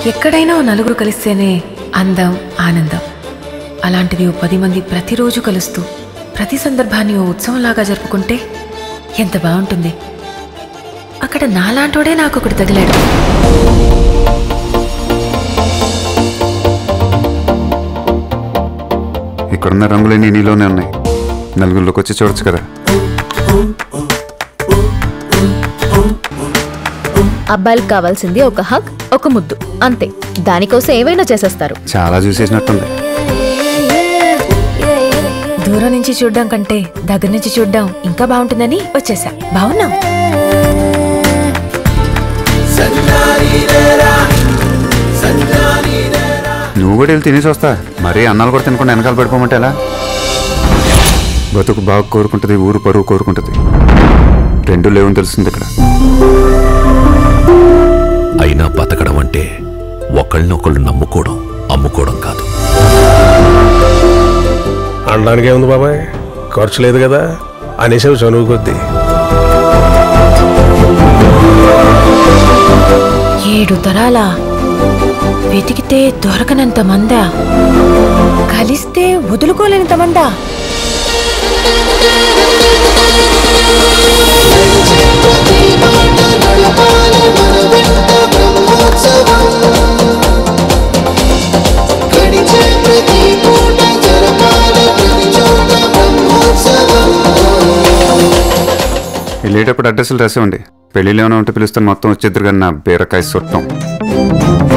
ఎక్కడైనా ఓ నలుగురు కలిస్తేనే అందం ఆనందం అలాంటిది ఓ పది మంది ప్రతిరోజు కలుస్తూ ప్రతి సందర్భాన్ని ఓ ఉత్సవంలాగా జరుపుకుంటే ఎంత బాగుంటుంది అక్కడ నాలాంటోడే నాకు ఒకటి తగిలాడు ఇక్కడున్న రంగులన్నీ నీలోనే ఉన్నాయి నలుగురిలోకి వచ్చి చూడొచ్చు కదా అబ్బాయిలకు కావాల్సింది ఒక హక్ ఒక ముద్దు అంతే దానికోసం ఏవైనా చేసేస్తారు చాలా చూసేసినట్టుంది దూరం నుంచి చూడ్డం కంటే దగ్గర నుంచి చూడ్డం ఇంకా బాగుంటుందని వచ్చేసా బాగున్నాం నువ్వు కూడా వెళ్ళి తినేసి వస్తా మరీ అన్నాలు కూడా తినకుండా వెనకాల పడిపోమంటే ఎలా బతుకు బాగా కోరుకుంటుంది ఊరు పరువు కోరుకుంటుంది రెండు లేవని తెలుస్తుంది ఇక్కడ అయినా బతకడం అంటే ఒకళ్ళనొకళ్ళు నమ్ముకోవడం అమ్ముకోవడం కాదు అనడానికి ఏముంది బాబాయ్ ఖర్చు లేదు కదా అనేసావు చనువు కొద్దీ ఏడు తరాల వెతికితే దొరకనంత మందా కలిస్తే వదులుకోలేనంత మందా వెళ్ళేటప్పుడు అడ్రస్లు రాసివ్వండి పెళ్ళిళ్ళు ఏమైనా ఉంటే పిలుస్తాను మొత్తం వచ్చేద్దరు కానీ నా బీరకాయ చుట్టం